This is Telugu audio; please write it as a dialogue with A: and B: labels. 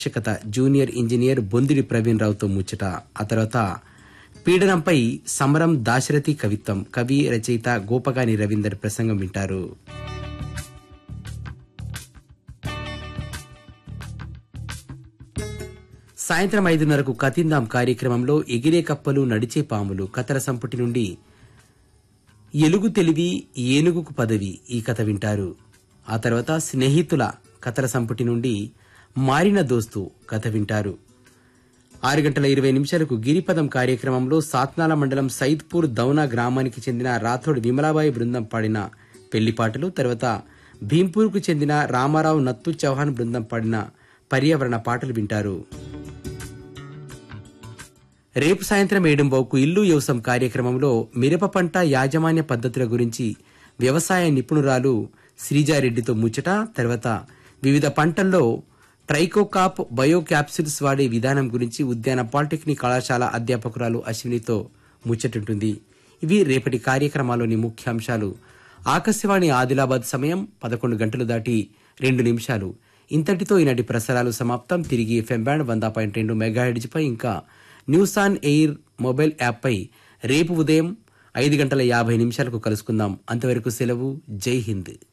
A: శిక్షకత జూనియర్ ఇంజనీర్ బొందిడి ప్రవీణ్ రావుతో ముచ్చట ఆ తర్వాత పీడనంపై సమరం దాశరథి కవిత్వం కవి రచయిత గోపగాని రవీందర్ ప్రసంగం వింటారు సాయంత్రం ఐదున్నరకు కతిందాం కార్యక్రమంలో ఎగిరే కప్పలు నడిచే పాములు కథల సంపుటి నుండి ఎలుగు తెలివి ఏనుగుకు పదవి ఈ కథ వింటారు ఆ తర్వాత స్నేహితుల కథల సంపుటి నుండి మారిన దోస్తు కథ వింటారు ఆరు గంటల ఇరవై నిమిషాలకు గిరిపదం కార్యక్రమంలో సాత్నాల మండలం సైద్పూర్ దౌనా గ్రామానికి చెందిన రాథోడ్ విమలాబాయి బృందం పాడిన పెళ్లి పాటలు తర్వాత భీంపూర్కు చెందిన రామారావు నత్తు చౌహాన్ బృందం పాడిన పర్యావరణ పాటలు వింటారు రేపు సాయంత్రం ఏడుంబావుకు ఇల్లు వ్యవసాయం కార్యక్రమంలో మిరప పంట యాజమాన్య పద్ధతుల గురించి వ్యవసాయ నిపుణురాలు శ్రీజారెడ్డితో ముచ్చట తర్వాత వివిధ పంటల్లో ట్రైకోకాప్ బయో క్యాప్సిల్స్ వాడే విధానం గురించి ఉద్యాన పాలిటెక్నిక్ కళాశాల అధ్యాపకురాలు అశ్వినితో ముచ్చటుంటుంది ఇవి రేపటి కార్యక్రమాల్లోని ముఖ్యాంశాలు ఆకాశవాణి ఆదిలాబాద్ సమయం పదకొండు గంటలు దాటి రెండు నిమిషాలు ఇంతటితో ఈనాటి ప్రసారాలు సమాప్తం తిరిగి ఎఫ్ఎం బ్యాండ్ వంద పాయింట్ రెండు మెగాహెడ్జ్ పై ఇంకా న్యూస్ ఆన్ ఎయిర్ మొబైల్ యాప్పై రేపు ఉదయం ఐదు గంటల యాభై నిమిషాలకు కలుసుకుందాం అంతవరకు సెలవు జై హింద్